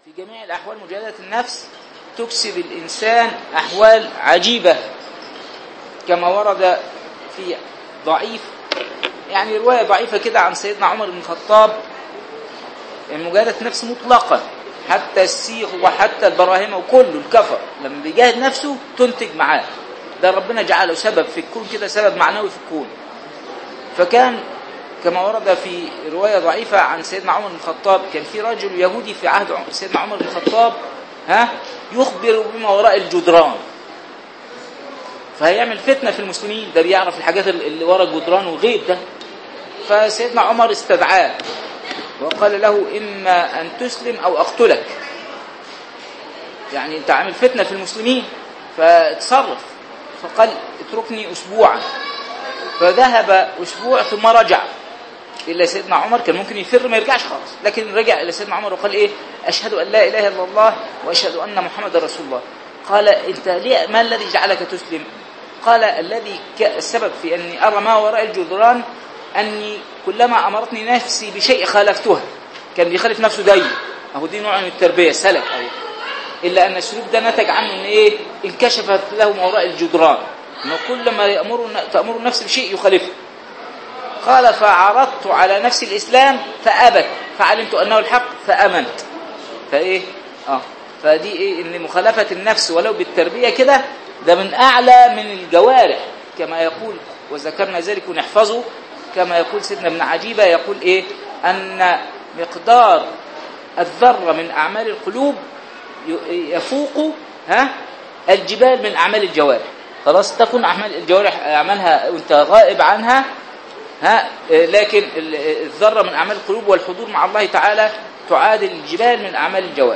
في جميع الأحوال مجاهدة النفس تكسب الإنسان أحوال عجيبة كما ورد في ضعيف يعني رواية ضعيفة كده عن سيدنا عمر بن الخطاب مجاهدة النفس مطلقا حتى السيخ وحتى البراهمة وكله الكفر لما بيجاهد نفسه تنتج معاه ده ربنا جعله سبب في الكون كده سبب معنوي في الكون فكان كما ورد في رواية ضعيفة عن سيدنا عمر بن الخطاب كان في رجل يهودي في عهد سيدنا عمر بن الخطاب ها يخبر بما وراء الجدران فهيعمل فتنة في المسلمين ده بيعرف الحاجات اللي ورا الجدران وغيب ده فسيدنا عمر استدعاه وقال له إما أن تسلم أو أقتلك يعني أنت عامل فتنة في المسلمين فاتصرف فقال اتركني أسبوعا فذهب أسبوع ثم رجع إلا سيدنا عمر كان ممكن يفر ما يرجعش خالص لكن رجع إلى سيدنا عمر وقال إيه أشهد أن لا إله إلا الله وأشهد أن محمد رسول الله قال أنت ليه ما الذي جعلك تسلم قال الذي السبب في أني أرى ما وراء الجدران أني كلما أمرتني نفسي بشيء خالفتها كان بيخالف نفسه دايما أهو دي نوع من التربية سلك أهو إلا أن السلوك ده نتج عنه أن إيه انكشفت له ما وراء الجدران أنه كل ما يأمر تأمر النفس بشيء يخالفه قال فعرضت على نفسي الإسلام فأبت فعلمت أنه الحق فأمنت فإيه آه فدي إيه إن مخالفة النفس ولو بالتربية كده ده من أعلى من الجوارح كما يقول وذكرنا ذلك ونحفظه كما يقول سيدنا ابن عجيبة يقول إيه أن مقدار الذرة من أعمال القلوب يفوق ها الجبال من أعمال الجوارح خلاص تكون أعمال الجوارح أعمالها وأنت غائب عنها ها لكن الذرة من أعمال القلوب والحضور مع الله تعالى تعادل الجبال من أعمال الجوارح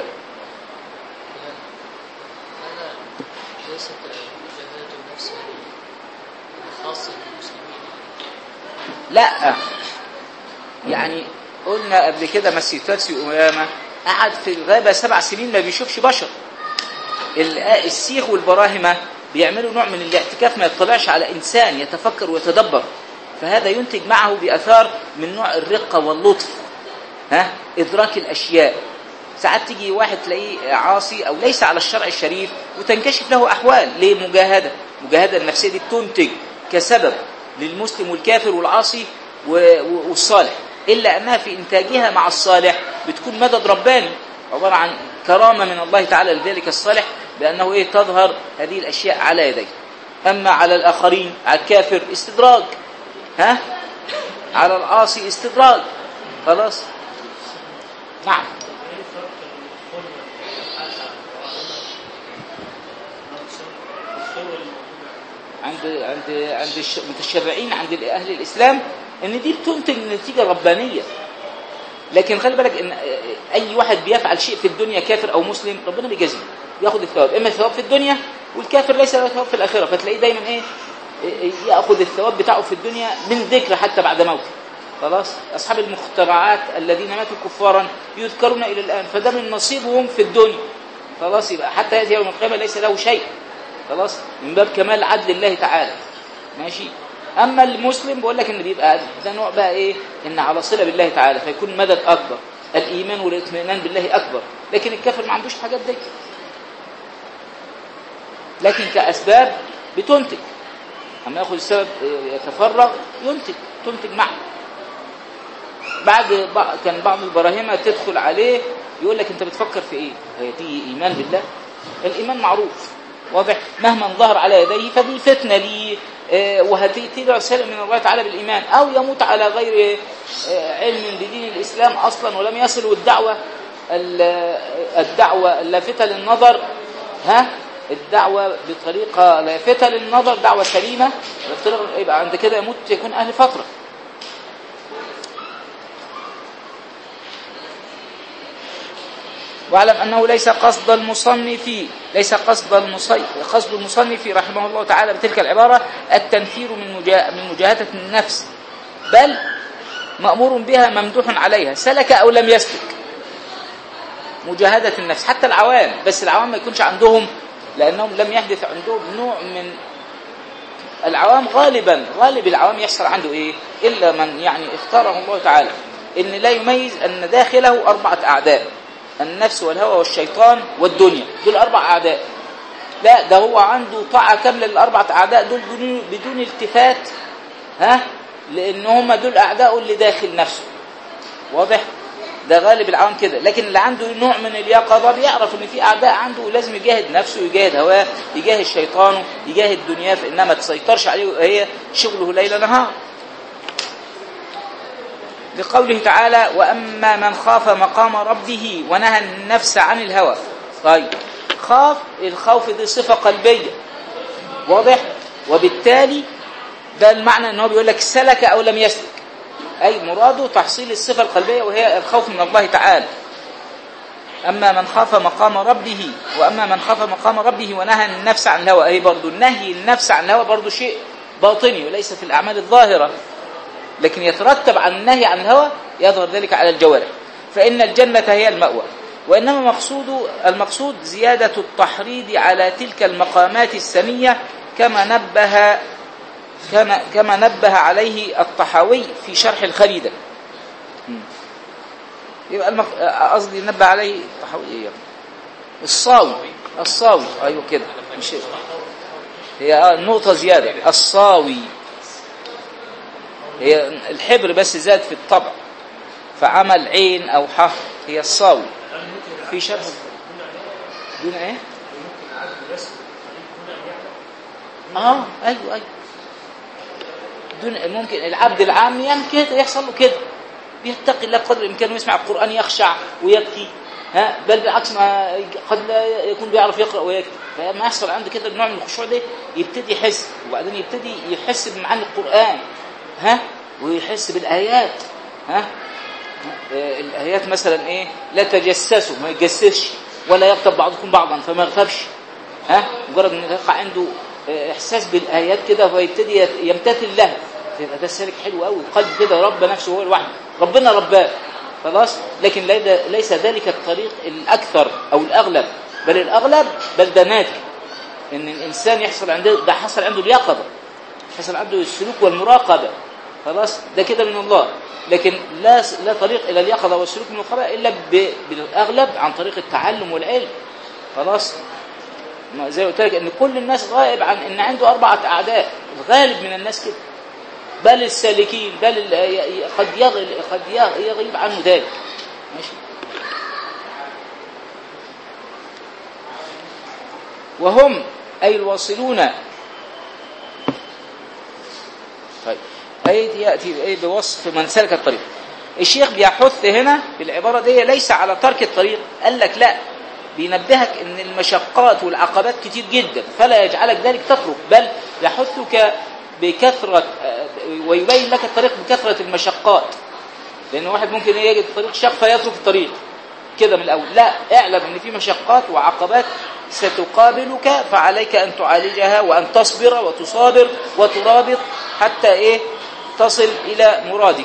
هذا ليست مجاهدة النفس خاصة بالمسلمين لا يعني قلنا قبل كده مسيتاتسي أمامة قعد في الغابة سبع سنين ما بيشوفش بشر ال- السيخ والبراهمة بيعملوا نوع من الاعتكاف ما يطلعش على إنسان يتفكر ويتدبر فهذا ينتج معه بأثار من نوع الرقة واللطف ها إدراك الأشياء ساعات تيجي واحد تلاقيه عاصي أو ليس على الشرع الشريف وتنكشف له أحوال ليه مجاهدة مجاهدة النفسية دي تنتج كسبب للمسلم والكافر والعاصي و- و- والصالح إلا أنها في إنتاجها مع الصالح بتكون مدد رباني عبارة عن كرامة من الله تعالى لذلك الصالح بأنه إيه تظهر هذه الأشياء على يديه أما على الآخرين على الكافر استدراج ها على العاصي استدراج خلاص نعم عند عند عند الش- المتشرعين عند اهل الاسلام ان دي بتنتج نتيجه ربانيه لكن خلي بالك ان اي واحد بيفعل شيء في الدنيا كافر او مسلم ربنا بيجازيه ياخذ الثواب اما الثواب في الدنيا والكافر ليس له ثواب في الاخره فتلاقيه دايما ايه إيه، ياخذ الثواب بتاعه في الدنيا من ذكر حتى بعد موته خلاص اصحاب المخترعات الذين ماتوا كفارا يذكرون الى الان فده من نصيبهم في الدنيا خلاص يبقى حتى ياتي يوم القيامه ليس له شيء خلاص من باب كمال عدل الله تعالى ماشي اما المسلم بقول لك ان بيبقى ده نوع بقى ايه ان على صله بالله تعالى فيكون مدد اكبر الايمان والاطمئنان بالله اكبر لكن الكافر ما عندوش حاجات دي لكن كاسباب بتنتج اما ياخذ السبب يتفرغ ينتج تنتج معه بعد بع- كان بعض البراهمه تدخل عليه يقول لك انت بتفكر في ايه هي دي ايمان بالله الايمان معروف واضح مهما ظهر على يديه فدي فتنه لي آه، وهتيجي رسالة من الله تعالى بالإيمان أو يموت على غير آه، علم بدين الإسلام أصلا ولم يصل الدعوة ال- الدعوة اللافتة للنظر ها الدعوة بطريقة لافتة للنظر دعوة سليمة بطريقة- يبقى عند كده يموت يكون أهل فترة واعلم انه ليس قصد المصنف ليس قصد المصنف قصد المصنف رحمه الله تعالى بتلك العباره التنفير من مجا- من مجاهده النفس بل مامور بها ممدوح عليها سلك او لم يسلك مجاهده النفس حتى العوام بس العوام ما يكونش عندهم لانهم لم يحدث عندهم نوع من العوام غالبا غالب العوام يحصل عنده ايه الا من يعني اختاره الله تعالى ان لا يميز ان داخله اربعه اعداء النفس والهوى والشيطان والدنيا دول أربع أعداء لا ده هو عنده طاعة كاملة للأربع أعداء دول بدون, بدون التفات ها لأن هم دول أعداء اللي داخل نفسه واضح ده غالب العوام كده لكن اللي عنده نوع من اليقظة بيعرف ان في اعداء عنده ولازم يجاهد نفسه يجاهد هواه يجاهد شيطانه يجاهد دنياه فانها ما تسيطرش عليه وهي شغله ليل نهار لقوله تعالى واما من خاف مقام ربه ونهى النفس عن الهوى طيب خاف الخوف دي صفة قلبية واضح وبالتالي ده المعنى ان هو بيقول لك سلك او لم يسلك أي مراده تحصيل الصفة القلبية وهي الخوف من الله تعالى أما من خاف مقام ربه وأما من خاف مقام ربه ونهى النفس عن الهوى أي برضو نهي النفس عن الهوى برضو شيء باطني وليس في الأعمال الظاهرة لكن يترتب عن النهي عن الهوى يظهر ذلك على الجوارح فإن الجنة هي المأوى وإنما مقصود المقصود زيادة التحريض على تلك المقامات السنية كما نبه كما كما نبه عليه الطحاوي في شرح الخريدة يبقى المق... قصدي نبه عليه الطحاوي ايه الصاوي الصاوي ايوه كده مش هي نقطة زيادة الصاوي هي الحبر بس زاد في الطبع فعمل عين او ح هي الصاوي في شرح دون ايه اه ايوه ايوه دون ممكن العبد العام يعني كده يحصل له كده بيتقي الله بقدر الامكان ويسمع القران يخشع ويبكي ها بل بالعكس ما قد لا يكون بيعرف يقرا ويكتب فلما يحصل عنده كده نوع من الخشوع ده يبتدي يحس وبعدين يبتدي يحس بمعاني القران ها ويحس بالايات ها الايات مثلا ايه لا تجسسوا ما يتجسسش ولا يغتب بعضكم بعضا فما يغتبش ها مجرد ان يقع عنده احساس بالايات كده فيبتدي يمتثل لها يبقى ده سالك حلو قوي قلب كده رب نفسه هو لوحده ربنا رباه خلاص لكن ليس ذلك الطريق الاكثر او الاغلب بل الاغلب بل ده نادر ان الانسان يحصل عنده ده حصل عنده اليقظه حصل عنده السلوك والمراقبه خلاص ده كده من الله لكن لا لا طريق الى اليقظه والسلوك والمراقبه الا بالاغلب عن طريق التعلم والعلم خلاص زي ما قلت لك ان كل الناس غائب عن ان عنده اربعه اعداء الغالب من الناس كده بل السالكين بل قد يغل قد يغيب عنه ذلك ماشي وهم اي الواصلون طيب اي ياتي اي بوصف من سلك الطريق الشيخ بيحث هنا بالعباره دي ليس على ترك الطريق قال لك لا بينبهك ان المشقات والعقبات كتير جدا فلا يجعلك ذلك تترك بل يحثك بكثرة ويبين لك الطريق بكثرة المشقات لأن واحد ممكن يجد الطريق شق فيترك الطريق كده من الأول لا اعلم أن في مشقات وعقبات ستقابلك فعليك أن تعالجها وأن تصبر وتصابر وترابط حتى إيه تصل إلى مرادك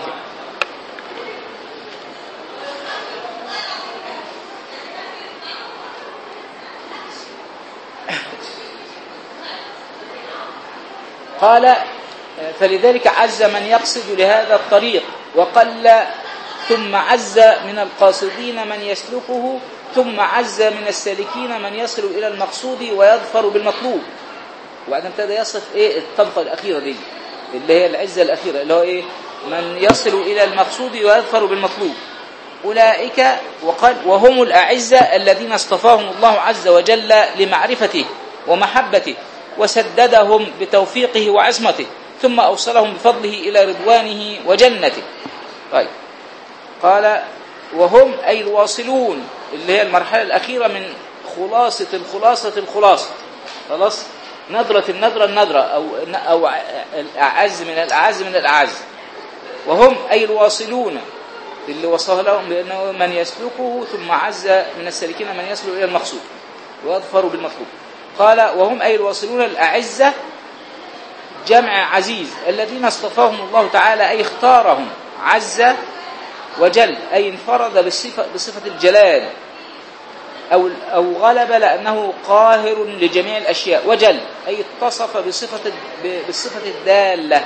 قال فلذلك عز من يقصد لهذا الطريق وقل ثم عز من القاصدين من يسلكه ثم عز من السالكين من يصل إلى المقصود ويظفر بالمطلوب وبعدين ابتدى يصف ايه الطبقة الأخيرة دي اللي هي العزة الأخيرة اللي هو ايه من يصل إلى المقصود ويظفر بالمطلوب أولئك وقال وهم الأعزة الذين اصطفاهم الله عز وجل لمعرفته ومحبته وسددهم بتوفيقه وعصمته ثم أوصلهم بفضله إلى رضوانه وجنته طيب قال وهم أي الواصلون اللي هي المرحلة الأخيرة من خلاصة الخلاصة الخلاصة خلاص نظرة النظرة النظرة أو أو الأعز من الأعز من الأعز وهم أي الواصلون اللي وصف لهم بأنه من يسلكه ثم عز من السالكين من يصل إلى المقصود ويظفر بالمطلوب قال وهم أي الواصلون الأعزة جمع عزيز الذين اصطفاهم الله تعالى أي اختارهم عز وجل أي انفرد بالصفة, بصفة الجلال أو, أو غلب لأنه قاهر لجميع الأشياء وجل أي اتصف بصفة, بالصفة الدالة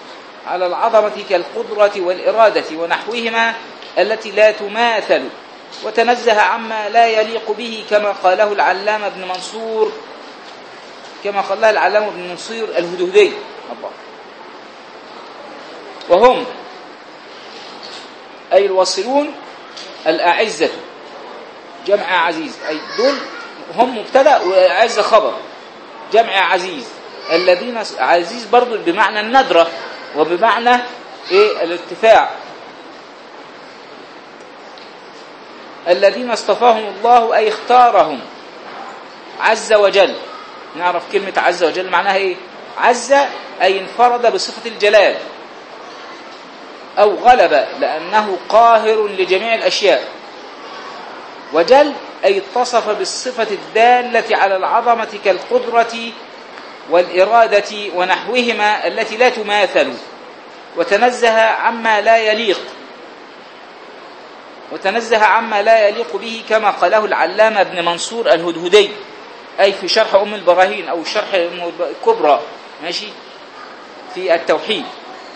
على العظمة كالقدرة والإرادة ونحوهما التي لا تماثل وتنزه عما لا يليق به كما قاله العلامة ابن منصور كما قاله العلامة ابن منصور الهدهدي الله وهم أي الواصلون الأعزة جمع عزيز أي دول هم مبتدأ وأعزة خبر جمع عزيز الذين عزيز برضو بمعنى الندرة وبمعنى إيه الارتفاع الذين اصطفاهم الله أي اختارهم عز وجل نعرف كلمة عز وجل معناها إيه عز أي انفرد بصفة الجلال أو غلب لأنه قاهر لجميع الأشياء وجل أي اتصف بالصفة الدالة على العظمة كالقدرة والإرادة ونحوهما التي لا تماثل وتنزه عما لا يليق وتنزه عما لا يليق به كما قاله العلامة ابن منصور الهدهدي أي في شرح أم البراهين أو شرح الكبرى ماشي في التوحيد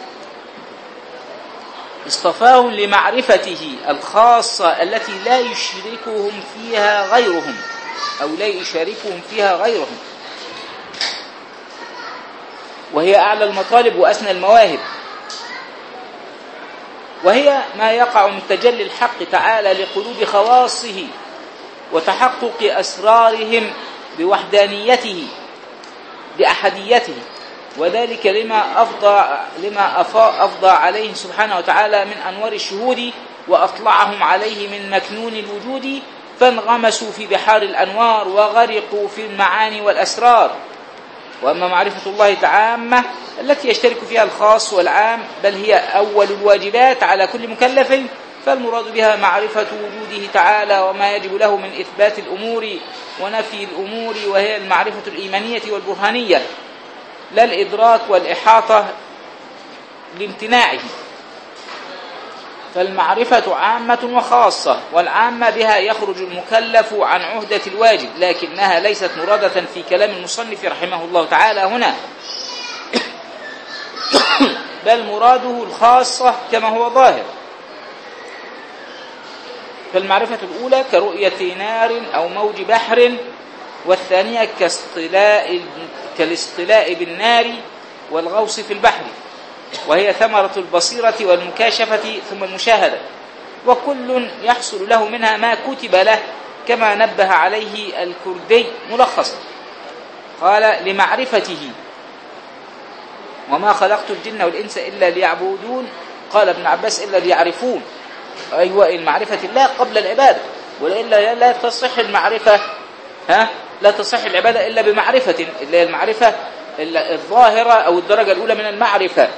اصطفاهم لمعرفته الخاصة التي لا يشركهم فيها غيرهم أو لا يشاركهم فيها غيرهم وهي أعلى المطالب وأسنى المواهب وهي ما يقع من تجلي الحق تعالى لقلوب خواصه وتحقق أسرارهم بوحدانيته بأحديته وذلك لما أفضى لما أفضى عليه سبحانه وتعالى من أنوار الشهود وأطلعهم عليه من مكنون الوجود فانغمسوا في بحار الأنوار وغرقوا في المعاني والأسرار وأما معرفة الله تعامة التي يشترك فيها الخاص والعام بل هي أول الواجبات على كل مكلف فالمراد بها معرفة وجوده تعالى وما يجب له من إثبات الأمور ونفي الأمور وهي المعرفة الإيمانية والبرهانية لا الإدراك والإحاطة لامتناعه فالمعرفة عامة وخاصة والعامة بها يخرج المكلف عن عهدة الواجب لكنها ليست مرادة في كلام المصنف رحمه الله تعالى هنا بل مراده الخاصة كما هو ظاهر فالمعرفة الأولى كرؤية نار أو موج بحر والثانية كاصطلاء كالاصطلاء بالنار والغوص في البحر وهي ثمرة البصيرة والمكاشفة ثم المشاهدة وكل يحصل له منها ما كتب له كما نبه عليه الكردي ملخصا قال لمعرفته وما خلقت الجن والإنس إلا ليعبدون قال ابن عباس إلا ليعرفون أيوة المعرفة الله قبل العبادة وإلا لا تصح المعرفة ها لا تصح العبادة إلا بمعرفة اللي هي المعرفة الظاهرة أو الدرجة الأولى من المعرفة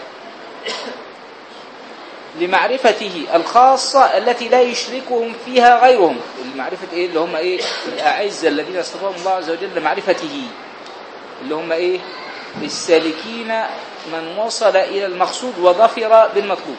لمعرفته الخاصة التي لا يشركهم فيها غيرهم المعرفة إيه اللي هم إيه الأعزة الذين اصطفاهم الله عز وجل لمعرفته اللي هم إيه السالكين من وصل إلى المقصود وظفر بالمطلوب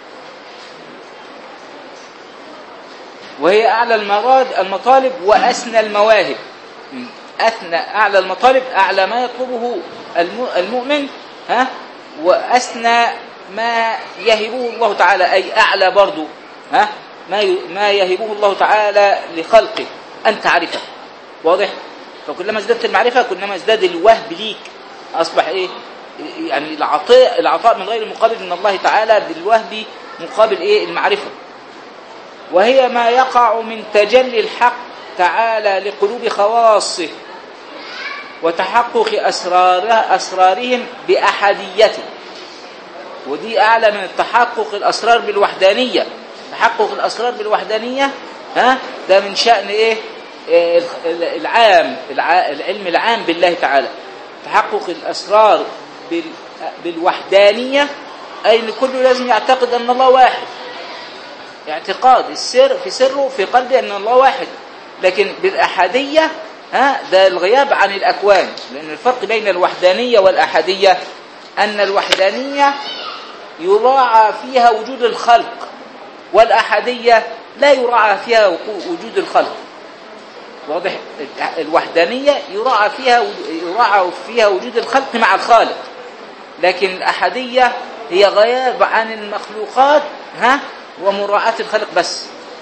وهي أعلى المراد المطالب وأسنى المواهب أثنى أعلى المطالب أعلى ما يطلبه المؤمن ها وأسنى ما يهبه الله تعالى أي أعلى برضو ها ما ما يهبه الله تعالى لخلقه أن تعرفه واضح فكلما ازددت المعرفة كلما ازداد الوهب ليك أصبح إيه يعني العطاء العطاء من غير مقابل من الله تعالى بالوهب مقابل إيه المعرفة وهي ما يقع من تجلي الحق تعالى لقلوب خواصه وتحقق أسرار أسرارهم بأحديته ودي أعلى من التحقق الأسرار بالوحدانية تحقق الأسرار بالوحدانية ها ده من شأن إيه العام العلم العام بالله تعالى تحقق الأسرار بالوحدانية أي أن كله لازم يعتقد أن الله واحد اعتقاد السر في سره في قلبه أن الله واحد لكن بالأحدية ها ده الغياب عن الأكوان لأن الفرق بين الوحدانية والأحدية أن الوحدانية يراعى فيها وجود الخلق والأحدية لا يراعى فيها وجود الخلق واضح الوحدانية يراعى فيها يراعى فيها وجود الخلق مع الخالق لكن الأحدية هي غياب عن المخلوقات ها ومراعاة الخلق بس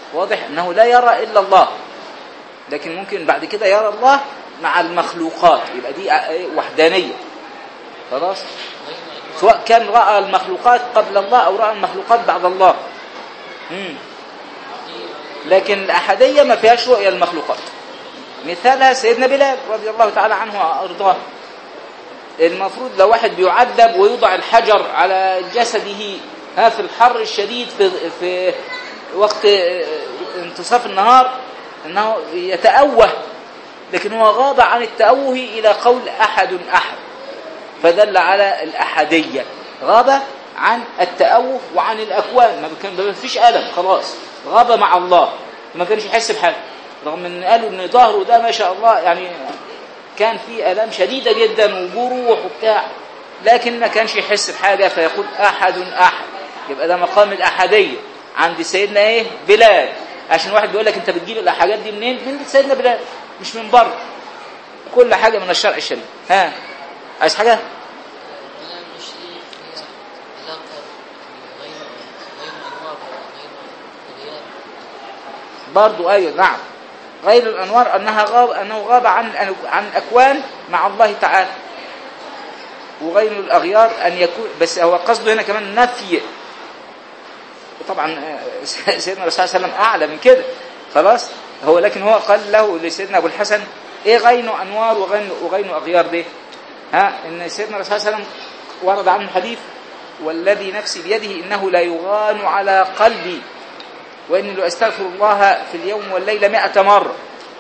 واضح انه لا يرى الا الله لكن ممكن بعد كده يرى الله مع المخلوقات يبقى دي إيه؟ وحدانيه خلاص غير أنواع سواء كان راى المخلوقات قبل الله او راى المخلوقات بعد الله مم. دي لكن الأحدية ما فيهاش رؤية المخلوقات مثالها سيدنا بلال رضي الله تعالى عنه وأرضاه المفروض لو واحد بيعذب ويوضع الحجر على جسده ها في الحر الشديد في, في وقت آه، انتصاف النهار انه يتأوه لكن هو غاب عن التأوه إلى قول أحد أحد فدل على الأحدية غاب عن التأوه وعن الأكوان ما كان ما فيش ألم خلاص غاب مع الله ما كانش يحس بحاجة رغم ان قالوا ان ظهره ده ما شاء الله يعني كان فيه آلام شديدة جدا وجروح وبتاع لكن ما كانش يحس بحاجة فيقول أحد أحد يبقى ده مقام الأحدية عند سيدنا إيه بلال عشان واحد بيقول لك أنت بتجيب الحاجات دي منين من سيدنا بلال مش من بره كل حاجة من الشرع الشريف ها عايز حاجة ولا مش دي فيها علاقة غير غير أنوار وغير غياب برضو أيوة نعم غير الأنوار أنها غاب أنه غاب عن عن أكوان مع الله تعالى وغير الأغيار أن يكون بس هو قصده هنا كمان نفي طبعا آه، سيدنا الرسول صلى الله عليه وسلم أعلى من كده خلاص هو لكن هو قال له لسيدنا أبو الحسن إيه غين أنوار وغين وغين أغيار دي ها إن سيدنا الرسول صلى الله عليه وسلم ورد عنه حديث والذي نفسي بيده إنه لا يغان على قلبي وإني لأستغفر الله في اليوم والليلة مئة مرة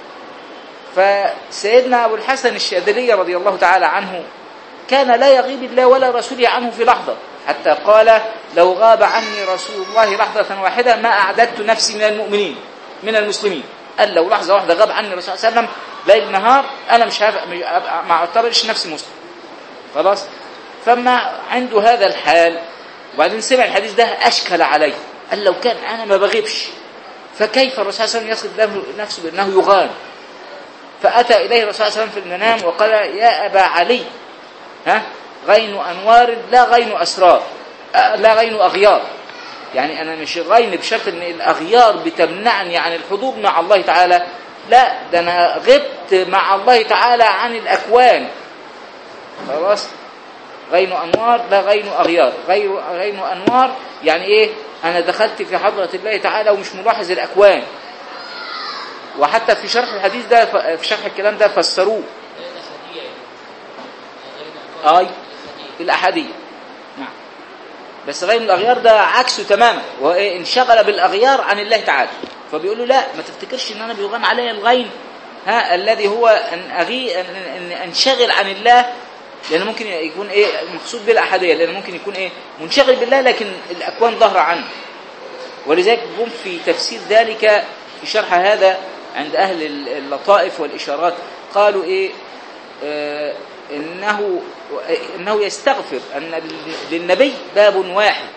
فسيدنا أبو الحسن الشاذلي رضي الله تعالى عنه كان لا يغيب الله ولا رسوله عنه في لحظة حتى قال لو غاب عني رسول الله لحظة واحدة ما أعددت نفسي من المؤمنين من المسلمين قال لو لحظة واحدة غاب عني الرسول صلى الله عليه وسلم ليل نهار أنا مش هبقى مش هبقى- ما أعتبرش نفسي مسلم خلاص فما عنده هذا الحال وبعدين سمع الحديث ده أشكل عليه قال لو كان أنا ما بغيبش فكيف الرسول صلى الله عليه وسلم يصف له- نفسه بأنه يغان فأتى إليه الرسول صلى الله عليه وسلم في المنام وقال يا أبا علي ها غين أنوار لا غين أسرار أه، لا غين أغيار يعني أنا مش غين بشرط أن الأغيار بتمنعني عن الحضور مع الله تعالى لا ده أنا غبت مع الله تعالى عن الأكوان خلاص غين أنوار لا غين أغيار غير غين أنوار يعني إيه أنا دخلت في حضرة الله تعالى ومش ملاحظ الأكوان وحتى في شرح الحديث ده ف- في شرح الكلام ده فسروه غير أحدية يعني غير أنواع أي الأحدية الأحدية نعم بس غير الأغيار ده عكسه تماما وهو إيه؟ انشغل بالأغيار عن الله تعالى فبيقول له لا ما تفتكرش ان انا بيغان علي الغين ها الذي هو ان اغي ان, أن انشغل عن الله لان ممكن يكون ايه مقصود بالاحديه لان ممكن يكون ايه منشغل بالله لكن الاكوان ظاهره عنه ولذلك جم في تفسير ذلك في شرح هذا عند اهل اللطائف والاشارات قالوا ايه آه انه انه يستغفر ان للنبي باب واحد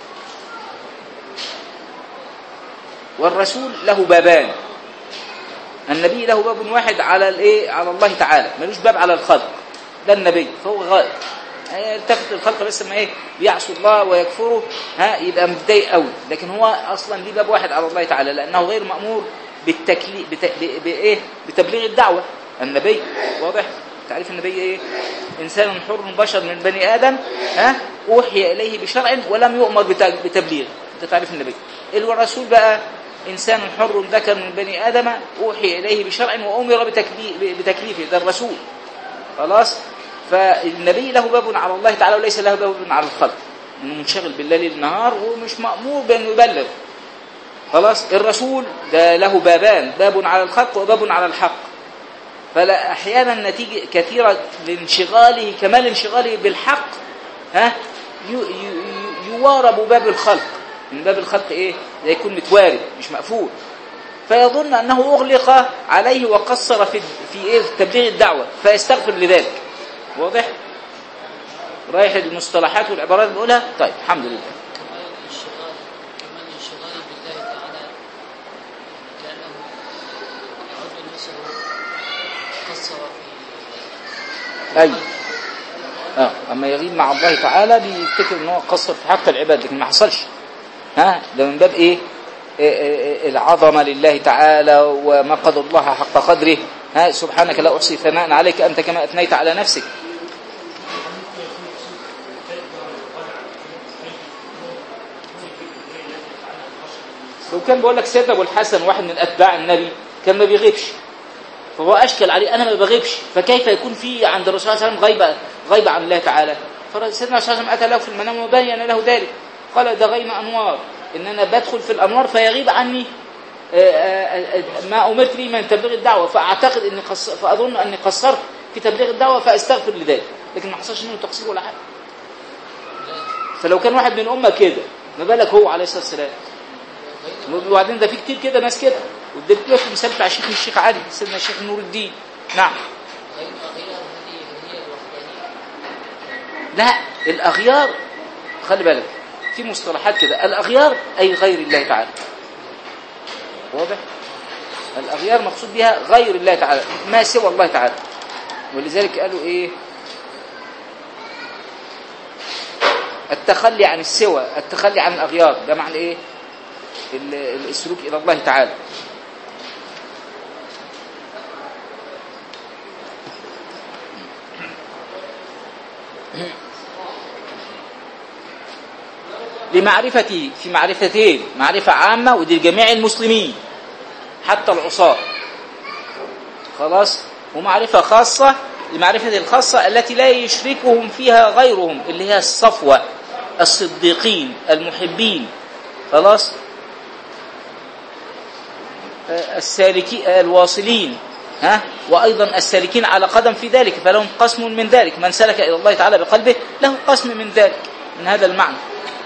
والرسول له بابان النبي له باب واحد على الايه على الله تعالى ملوش باب على الخلق ده النبي فهو غائب يلتفت الخلق بس ما ايه بيعصوا الله ويكفروا ها يبقى متضايق قوي لكن هو اصلا ليه باب واحد على الله تعالى لانه غير مامور بالتكليف بت... ب... بايه بتبليغ الدعوه النبي واضح تعريف النبي ايه انسان حر بشر من بني ادم ها اوحي اليه بشرع ولم يؤمر بت... بتبليغ ده تعريف النبي الرسول بقى إنسان حر ذكر من بني آدم أوحي إليه بشرع وأمر بتكلي- بتكليفه ده الرسول خلاص فالنبي له باب على الله تعالى وليس له باب على الخلق إنه منشغل بالله ليل نهار ومش مأمور بأنه يبلغ خلاص الرسول ده له بابان باب على الخلق وباب على الحق فلا أحيانا نتيجة كثيرة لانشغاله كمال انشغاله بالحق ها ي- ي- يوارب باب الخلق من باب الخلق ايه ده يكون متوارب مش مقفول فيظن انه اغلق عليه وقصر في في ايه في تبليغ الدعوه فيستغفر لذلك واضح رايح المصطلحات والعبارات اللي بقولها طيب الحمد لله كمال الانشغال كمال انشغاله بالله تعالى كأنه يعد نفسه قصر في ايوه اه اما يغيب مع الله تعالى بيفتكر ان هو قصر في حق العباد لكن ما حصلش ها ده من باب ايه العظمة لله تعالى وما قدر الله حق قدره ها سبحانك لا أحصي ثناء عليك أنت كما أثنيت على نفسك لو كان بقول لك سيدنا ابو الحسن واحد من اتباع النبي كان ما بيغيبش فهو اشكل عليه انا ما بغيبش فكيف يكون في عند الرسول صلى الله عليه وسلم غيبه غيبه عن الله تعالى فسيدنا صلى الله عليه وسلم اتى له في المنام وبين له ذلك قال ده غيم انوار ان انا بدخل في الانوار فيغيب عني آه، آه، آه، ما امرت به من تبليغ الدعوه فاعتقد اني قص... فاظن اني قصرت في تبليغ الدعوه فاستغفر لذلك لكن ما حصلش منه تقصير ولا حاجه فلو كان واحد من الامه كده ما بالك هو عليه الصلاه والسلام وبعدين ده في كتير كده ناس كده واديت لكم مثال بتاع شيخ الشيخ علي سيدنا الشيخ نور الدين نعم غير غير هذه هي الوحدانية لا الاغيار خلي بالك في مصطلحات كده الاغيار اي غير الله تعالى واضح الاغيار مقصود بها غير الله تعالى ما سوى الله تعالى ولذلك قالوا ايه التخلي عن السوى التخلي عن الاغيار ده معنى ايه ال- السلوك الى الله تعالى لمعرفة في معرفتين معرفة عامة ودي لجميع المسلمين حتى العصاة خلاص ومعرفة خاصة المعرفة الخاصة التي لا يشركهم فيها غيرهم اللي هي الصفوة الصديقين المحبين خلاص آه، السالكين الواصلين ها وايضا السالكين على قدم في ذلك فلهم قسم من ذلك من سلك الى الله تعالى بقلبه له قسم من ذلك من هذا المعنى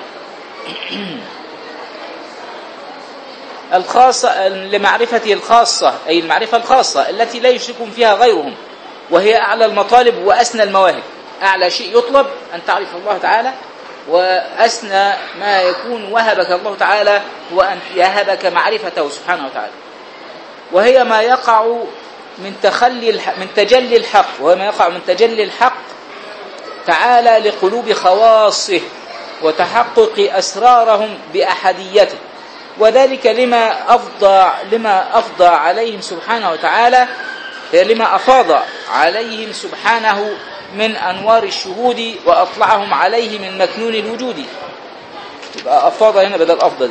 الخاصة لمعرفته الخاصة أي المعرفة الخاصة التي لا يشركهم فيها غيرهم وهي أعلى المطالب وأسنى المواهب أعلى شيء يطلب أن تعرف الله تعالى وأسنى ما يكون وهبك الله تعالى هو أن يهبك معرفته سبحانه وتعالى وهي ما يقع من تخلي الح... من تجلي الحق وهي ما يقع من تجلي الحق تعالى لقلوب خواصه وتحقق أسرارهم بأحديته وذلك لما أفضى لما أفضى عليهم سبحانه وتعالى لما أفاض عليهم سبحانه من أنوار الشهود وأطلعهم عليه من مكنون الوجود يبقى أفاض هنا بدل أفضل دي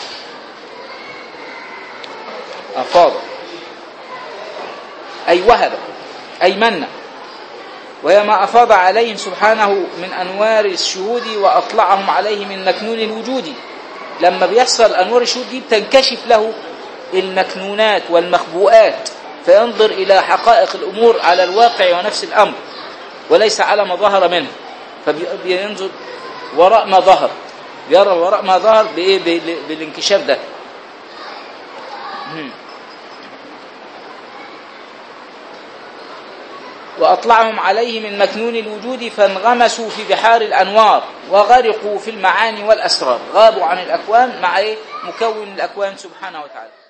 أفاض أي وهب أي من وهي ما أفاض عليهم سبحانه من أنوار الشهود وأطلعهم عليه من مكنون الوجود لما بيحصل أنوار الشهود دي بتنكشف له المكنونات والمخبوءات فينظر إلى حقائق الأمور على الواقع ونفس الأمر وليس على ما ظهر منه فبينظر وراء ما ظهر يرى وراء ما ظهر بإيه بال- بالانكشاف ده مم. وأطلعهم عليه من مكنون الوجود فانغمسوا في بحار الأنوار وغرقوا في المعاني والأسرار غابوا عن الأكوان مع إيه؟ مكون الأكوان سبحانه وتعالى